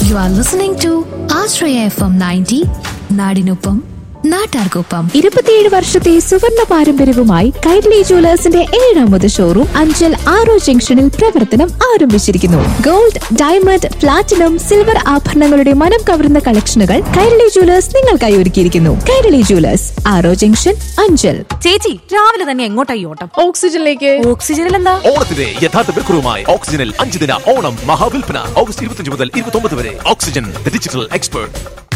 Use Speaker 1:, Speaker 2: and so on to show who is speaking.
Speaker 1: U are listening to Ashraya F M ninety നാടിനൊപ്പം നാട്ടാർക്കൊപ്പം
Speaker 2: ഇരുപത്തിയേഴ് വർഷത്തെ സുവർണ പാരമ്പര്യവുമായി കൈരളി ജുവലേഴ്സിന്റെ ഏഴാമത് ഷോറൂം അഞ്ചൽ ആറോ ജംഗ്ഷനിൽ പ്രവർത്തനം ആരംഭിച്ചിരിക്കുന്നു ഗോൾഡ് ഡയമണ്ട് പ്ലാറ്റിനം സിൽവർ ആഭരണങ്ങളുടെ മനം കവരുന്ന കളക്ഷനുകൾ കൈരളി ജുവലേഴ്സ് നിങ്ങൾക്കായി ഒരുക്കിയിരിക്കുന്നു കൈരളി ജുവലേഴ്സ് ആറോ ജംഗ്ഷൻ അഞ്ചൽ
Speaker 3: ചേച്ചി രാവിലെ തന്നെ എങ്ങോട്ടായി ഓട്ടം
Speaker 4: ഓക്സിജനിലേക്ക്
Speaker 3: ഓക്സിജനിൽ എന്താ
Speaker 5: ഓണത്തിന്റെ യഥാർത്ഥ വിൽക്കുറവുമായി ഓക്സിജനിൽ അഞ്ച് ദിന ഓണം മഹാവിൽപ്പന ഓഗസ്റ്റ് ഇരുപത്തിയഞ്ച് മുതൽ ഇരുപത്തി വരെ ഓക്സിജൻ ഡിജിറ്റൽ എക്സ്പേർട്ട്